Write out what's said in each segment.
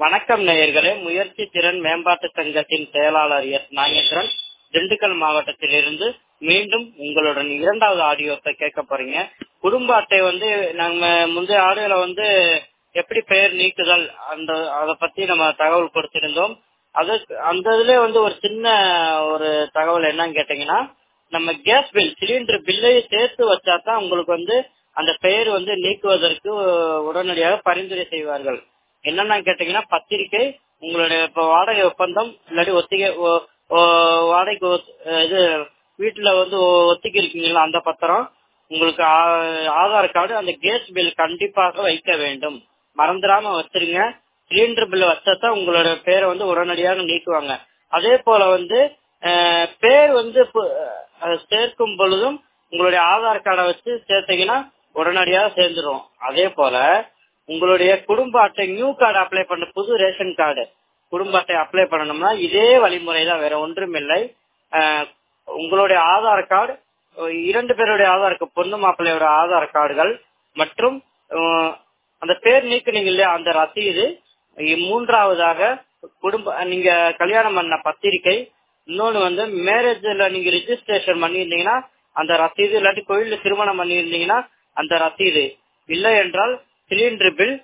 வணக்கம் நேயர்களே முயற்சி திறன் மேம்பாட்டு சங்கத்தின் செயலாளர் எஸ் நாகேந்திரன் திண்டுக்கல் மாவட்டத்திலிருந்து மீண்டும் உங்களுடன் இரண்டாவது ஆடியோத்தை கேட்க போறீங்க குடும்ப அட்டை வந்து நம்ம முந்தைய ஆடியோல வந்து எப்படி பெயர் நீக்குதல் அந்த அதை பத்தி நம்ம தகவல் கொடுத்திருந்தோம் அது அந்த இதுல வந்து ஒரு சின்ன ஒரு தகவல் என்னன்னு கேட்டீங்கன்னா நம்ம கேஸ் பில் சிலிண்டர் பில்லையும் சேர்த்து வச்சா தான் உங்களுக்கு வந்து அந்த பெயர் வந்து நீக்குவதற்கு உடனடியாக பரிந்துரை செய்வார்கள் என்னன்னா கேட்டீங்கன்னா பத்திரிகை உங்களுடைய இப்ப வாடகை ஒப்பந்தம் இல்லாட்டி ஒத்திகை ஒ- ஒ- வாடகைக்கு ஒத்- இது வீட்டுல வந்து ஒ- ஒத்திகை இருக்கீங்களா அந்த பத்திரம் உங்களுக்கு ஆ- ஆதார் கார்டு அந்த கேஸ் பில் கண்டிப்பாக வைக்க வேண்டும் மறந்துடாம வச்சிருங்க சிலிண்டர் பில் வச்சாதான் உங்களோட பேரை வந்து உடனடியாக நீக்குவாங்க அதே போல வந்து அஹ், பேர் வந்து பு- அஹ், சேர்க்கும் பொழுதும் உங்களுடைய ஆதார் கார்டை வச்சு சேர்த்தீங்கன்னா உடனடியாக சேர்ந்துடும் அதே போல உங்களுடைய குடும்ப அட்டை நியூ கார்டு அப்ளை பண்ண புது ரேஷன் கார்டு குடும்ப அட்டை அப்ளை பண்ணணும்னா இதே வழிமுறை தான் வேற ஒன்றும் இல்லை அஹ், உங்களுடைய ஆதார் கார்டு இரண்டு பேருடைய ஆதார் கா- பொண்ணு மாப்பிள்ளையோட ஆதார் கார்டுகள் மற்றும் அஹ், அந்த பேர் நீக்குனீங்க இல்லையா அந்த ரசீது இ- மூன்றாவதாக குடும்ப நீங்க கல்யாணம் பண்ண பத்திரிகை இன்னொன்னு வந்து மேரேஜ்ல நீங்க ரிஜிஸ்ட்ரேஷன் பண்ணியிருந்தீங்கன்னா அந்த ரசீது இல்லாட்டி கோயில்ல திருமணம் பண்ணியிருந்தீங்கன்னா அந்த ரசீது இல்லை என்றால் சிலிண்டர் பில்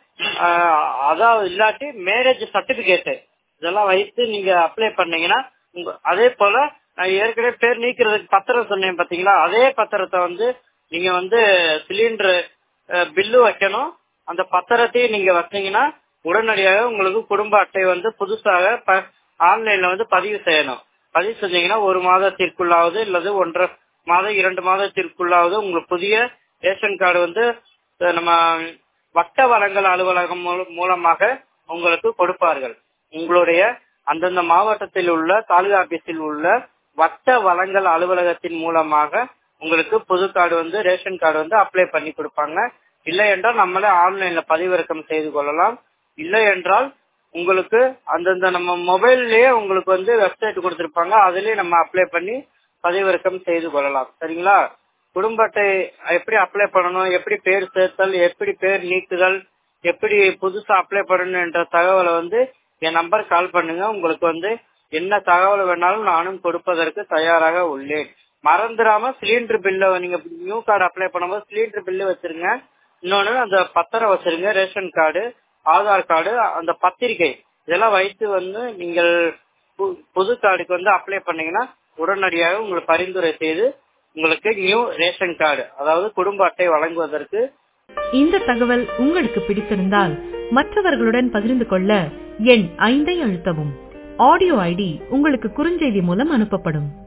அதாவது இல்லாட்டி மேரேஜ் சர்டிபிகேட் இதெல்லாம் வைத்து நீங்க அப்ளை பண்ணீங்கன்னா உங்க அதே போல நான் ஏற்கனவே பேர் நீக்கிறதுக்கு பத்திரம் சொன்னேன் பாத்தீங்களா அதே பத்திரத்தை வந்து நீங்க வந்து சிலிண்டர் பில்லு வைக்கணும் அந்த பத்திரத்தையும் நீங்க வச்சீங்கன்னா உடனடியாக உங்களுக்கு குடும்ப அட்டை வந்து புதுசாக ஆன்லைன்ல வந்து பதிவு செய்யணும் பதிவு செஞ்சீங்கன்னா ஒரு மாதத்திற்குள்ளாவது இல்லது ஒன்றரை மாதம் இரண்டு மாதத்திற்குள்ளாவது உங்களுக்கு புதிய ரேஷன் கார்டு வந்து அஹ், நம்ம வட்ட வழங்கல் அலுவலகம் மூல- மூலமாக உங்களுக்கு கொடுப்பார்கள் உங்களுடைய அந்தந்த மாவட்டத்தில் உள்ள தாலுகா ஆபீஸில் உள்ள வட்ட வழங்கல் அலுவலகத்தின் மூலமாக உங்களுக்கு புது கார்டு வந்து ரேஷன் கார்டு வந்து அப்ளை பண்ணி கொடுப்பாங்க இல்லை என்றால் நம்மளே ஆன்லைன்ல பதிவிறக்கம் செய்து கொள்ளலாம் இல்லை என்றால் உங்களுக்கு அந்தந்த நம்ம மொபைல்லயே உங்களுக்கு வந்து வெப்சைட் கொடுத்திருப்பாங்க அதுலயே நம்ம அப்ளை பண்ணி பதிவிறக்கம் செய்து கொள்ளலாம் சரிங்களா குடும்ப அட்டை எப்படி அப்ளை பண்ணணும் எப்படி பேர் சேர்த்தல் எப்படி பேர் நீக்குதல் எப்படி புதுசா அப்ளை பண்ணணும் என்ற தகவலை வந்து என் நம்பர் கால் பண்ணுங்க உங்களுக்கு வந்து என்ன தகவல் வேணாலும் நானும் கொடுப்பதற்கு தயாராக உள்ளேன் மறந்துடாம சிலிண்டர் பில்ல நீங்க நியூ கார்டு அப்ளை பண்ணும்போது சிலிண்டர் பில்லு வச்சிருங்க இன்னொன்னு அந்த பத்திரம் வச்சிருங்க ரேஷன் கார்டு ஆதார் கார்டு அந்த பத்திரிகை இதெல்லாம் வைத்து வந்து நீங்கள் பு- புது கார்டுக்கு வந்து அப்ளை பண்ணீங்கன்னா உடனடியாக உங்களுக்கு பரிந்துரை செய்து உங்களுக்கு நியூ ரேஷன் கார்டு அதாவது குடும்ப அட்டை வழங்குவதற்கு இந்த தகவல் உங்களுக்கு பிடித்திருந்தால் மற்றவர்களுடன் பகிர்ந்து கொள்ள எண் ஐந்தை அழுத்தவும் ஆடியோ ஐடி உங்களுக்கு குறுஞ்செய்தி மூலம் அனுப்பப்படும்